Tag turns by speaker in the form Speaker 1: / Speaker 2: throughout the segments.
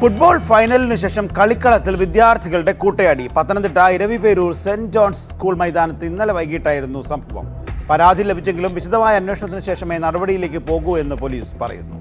Speaker 1: football ഫൈനലിനു ശേഷം കളിക്കളത്തിൽ വിദ്യാർത്ഥികളുടെ കൂട്ടയടി Pathanamthitta Eraviperoor saint John's school മൈതാനത്ത് ഇന്നലെ വൈകിട്ടായിരുന്നു സംഭവം പരാതി ലഭിച്ചെങ്കിലും വിശദമായ അന്വേഷണത്തിന് ശേഷമേ നടപടിയിലേക്ക് പോകൂ എന്ന് പോലീസ് പറയുന്നു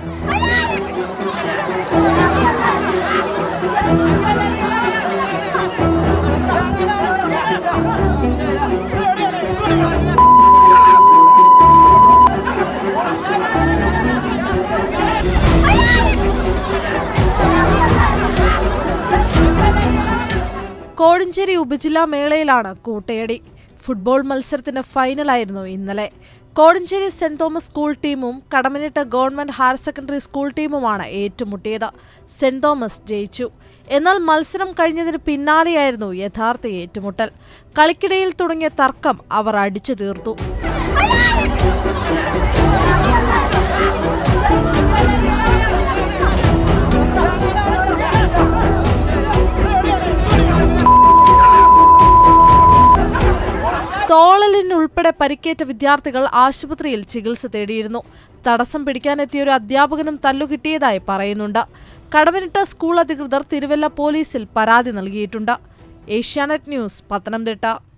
Speaker 2: കോഴഞ്ചേരി ഉപജില്ലാ മേളയിലാണ് കൂട്ടയടി ഫുട്ബോൾ മത്സരത്തിന്റെ ഫൈനലായിരുന്നു ഇന്നലെ കോഴഞ്ചേരി സെന്റ് തോമസ് സ്കൂൾ ടീമും Kadammanitta government higher secondary school ടീമുമാണ് ഏറ്റുമുട്ടിയത് സെന്റ് തോമസ് ജയിച്ചു എന്നാൽ മത്സരം കഴിഞ്ഞതിന് പിന്നാലെയായിരുന്നു യഥാർത്ഥ ഏറ്റുമുട്ടൽ കളിക്കിടയിൽ തുടങ്ങിയ തർക്കം അവർ അടിച്ചു തീർത്തു തോളലിനുൾപ്പെടെ പരിക്കേറ്റ വിദ്യാർത്ഥികൾ ആശുപത്രിയിൽ ചികിത്സ തേടിയിരുന്നു തടസ്സം പിടിക്കാനെത്തിയ ഒരു അധ്യാപകനും തല്ലുകിട്ടിയതായി പറയുന്നുണ്ട് കടവനിട്ട സ്കൂൾ അധികൃതർ തിരുവല്ല പോലീസിൽ പരാതി നൽകിയിട്ടുണ്ട് ഏഷ്യാനെറ്റ് ന്യൂസ് പത്തനംതിട്ട